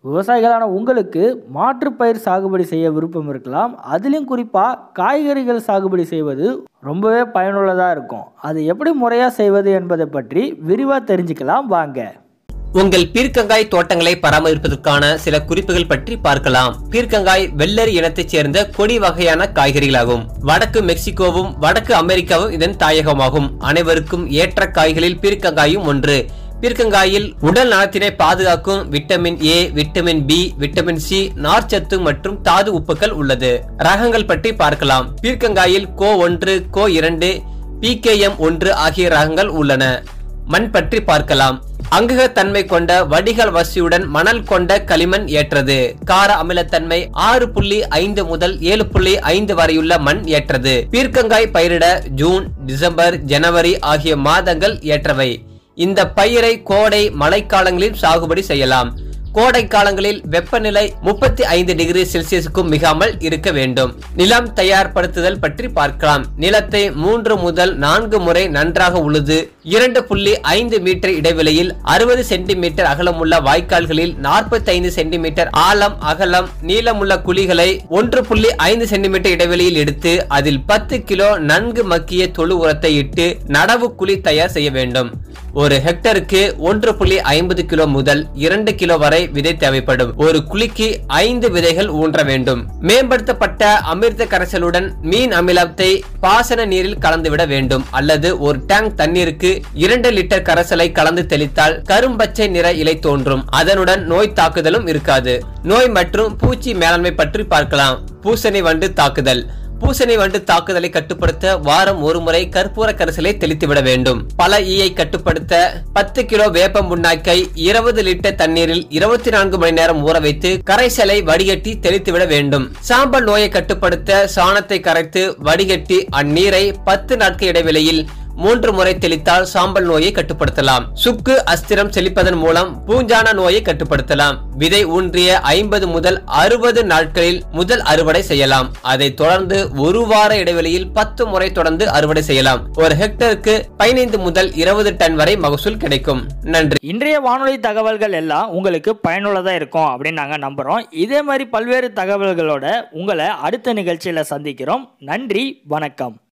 விவசாயிகளான உங்களுக்கு மாற்றுப்பயிர் சாகுபடி செய்ய விருப்பம் இருக்கலாம் அதுலேயும் குறிப்பாக காய்கறிகள் சாகுபடி செய்வது ரொம்பவே பயனுள்ளதாக இருக்கும் அது எப்படி முறையாக செய்வது என்பதை பற்றி விரிவாக தெரிஞ்சுக்கலாம் வாங்க உங்கள் பீர்க்கங்காய் தோட்டங்களை பராமரிப்பதற்கான சில குறிப்புகள் பற்றி பார்க்கலாம் பீர்க்கங்காய் வெள்ளரி இனத்தைச் சேர்ந்த கொடி வகையான காய்கறிகளாகும் வடக்கு மெக்சிகோவும் வடக்கு அமெரிக்காவும் இதன் தாயகமாகும் அனைவருக்கும் ஏற்ற காய்களில் பீர்க்கங்காயும் ஒன்று பீர்க்கங்காயில் உடல் நலத்தினை பாதுகாக்கும் vitamin A vitamin B vitamin C நார்ச்சத்து மற்றும் தாது உப்புக்கள் உள்ளது ரகங்கள் பற்றி பார்க்கலாம் பீர்க்கங்காயில் கோ ஒன்று கோ இரண்டு பிகேஎம் ஒன்று ஆகிய ரகங்கள் உள்ளன மண் பற்றி பார்க்கலாம் அங்குகத்தன்மை கொண்ட வடிகால் வசதியுடன் மணல் கொண்ட களிமண் ஏற்றது கார அமிலத்தன்மை ஆறு புள்ளி ஐந்து முதல் ஏழு புள்ளி ஐந்து வரையுள்ள மண் ஏற்றது பீர்க்கங்காய் பயிரிட ஜூன் டிசம்பர் ஜனவரி ஆகிய மாதங்கள் ஏற்றவை இந்த பயிரை கோடை மழைக்காலங்களில் சாகுபடி செய்யலாம் கோடை காலங்களில் வெப்பநிலை முப்பத்தி ஐந்து டிகிரி செல்சியஸுக்கும் மிகாமல் இருக்க வேண்டும் நிலம் தயார்படுத்துதல் பற்றி பார்க்கலாம் நிலத்தை மூன்று முதல் நான்கு முறை நன்றாக உழுது இரண்டு புள்ளி ஐந்து மீட்டர் இடைவெளியில் அறுபது சென்டிமீட்டர் அகலமுள்ள வாய்க்கால்களில் நாற்பத்தி ஐந்து சென்டிமீட்டர் ஆழம் அகலம் நீளமுள்ள குழிகளை ஒன்று புள்ளி ஐந்து சென்டிமீட்டர் இடைவெளியில் எடுத்து அதில் பத்து கிலோ நன்கு மக்கிய தொழு உரத்தை இட்டு நடவு குழி தயார் செய்ய வேண்டும் ஒரு ஹெக்டருக்கு ஒன்று புள்ளி ஐம்பது கிலோ முதல் இரண்டு கிலோ வரை விதை தேவைப்படும் ஒரு குழிக்கு ஐந்து விதைகள் ஊன்ற வேண்டும் மேம்படுத்தப்பட்ட அமிர்த கரைசலுடன் மீன் அமிலத்தை பாசன நீரில் கலந்துவிட வேண்டும் அல்லது ஒரு டேங்க் தண்ணீருக்கு இரண்டு லிட்டர் கரைசலை கலந்து தெளித்தால் கரும்பச்சை நிற இலை தோன்றும் அதனுடன் நோய் தாக்குதலும் இருக்காது நோய் மற்றும் பூச்சி மேலாண்மை பற்றி பார்க்கலாம் பூசணி வண்டு தாக்குதல் பூசணி வண்டு தாக்குதலை கட்டுப்படுத்த வாரம் ஒரு முறை கற்பூர கரைசலை தெளித்துவிட வேண்டும் பல ஈயை கட்டுப்படுத்த பத்து கிலோ வேப்பம் புண்ணாக்கை இருபது லிட்டர் தண்ணீரில் இருபத்தி நான்கு மணி நேரம் ஊற வைத்து கரைசலை வடிகட்டி தெளித்துவிட வேண்டும் சாம்பல் நோயை கட்டுப்படுத்த சாணத்தை கரைத்து வடிகட்டி அந்நீரை பத்து நாட்கள் இடைவெளியில் மூன்று முறை தெளித்தால் சாம்பல் நோயை கட்டுப்படுத்தலாம் சுக்கு அஸ்திரம் செழிப்பதன் மூலம் பூஞ்சான நோயை கட்டுப்படுத்தலாம் விதை ஊன்றிய ஐம்பது முதல் அறுபது நாட்களில் முதல் அறுவடை செய்யலாம் அதை தொடர்ந்து ஒரு வார இடைவெளியில் பத்து முறை தொடர்ந்து அறுவடை செய்யலாம் ஒரு ஹெக்டருக்கு பதினைந்து முதல் இருபது டன் வரை மகசூல் கிடைக்கும் நன்றி இன்றைய வானொலி தகவல்கள் எல்லாம் உங்களுக்கு பயனுள்ளதாக இருக்கும் அப்படின்னு நாங்கள் நம்புகிறோம் இதே மாதிரி பல்வேறு தகவல்களோட உங்களை அடுத்த நிகழ்ச்சியில் சந்திக்கிறோம் நன்றி வணக்கம்